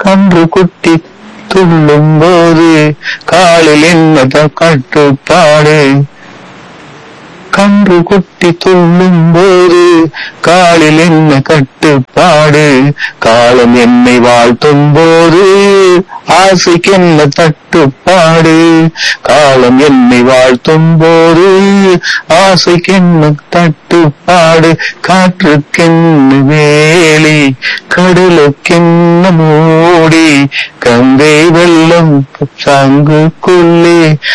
கன்று குட்டி துள்ளும் போது காலில் என்ன கட்டுப்பாடு கன்று குட்டி துள்ளும் போது காலில் என்ன கட்டுப்பாடு காலம் என்னை வாழ்த்தும் போது ஆசைக்கு என்ன தட்டுப்பாடு காலம் என்னை வாழ்த்தும் போது ஆசைக்கு என்ன தட்டுப்பாடு காற்றுக்கென்ன வேலி கடலுக்கென்ன மூடி கங்கை வெள்ளம் சங்குக்குள்ளே